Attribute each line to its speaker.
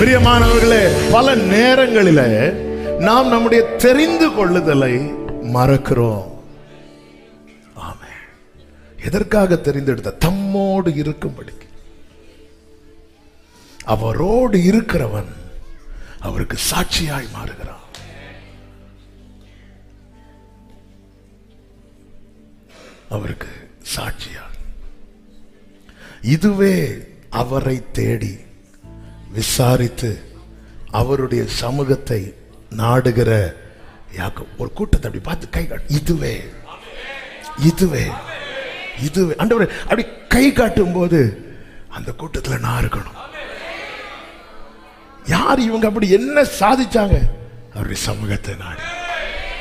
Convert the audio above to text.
Speaker 1: பிரியமானவர்களே பல நேரங்களில நாம் நம்முடைய தெரிந்து கொள்ளுதலை மறக்கிறோம் ஆமென் எதற்காக தெரிந்தெடுத்த தம்மோடு இருக்கும்படி அவரோடு இருக்கிறவன் அவருக்கு சாட்சியாய் மாறுகிறான் அவருக்கு சாட்சியாய் இதுவே அவரை தேடி விசாரித்து அவருடைய சமூகத்தை நாடுகிற யாக்கோபு. ஒரு கூட்டத்தை அப்படி பார்த்து கை காட்டு இதுவே இதுவே இதுவே ஆண்டவரே அப்படி கை காட்டும் போது அந்த கூட்டத்துல நான் இருக்கணும் யார் இவங்க அப்படி என்ன சாதிச்சாங்க அவருடைய சமூகத்தை நாடி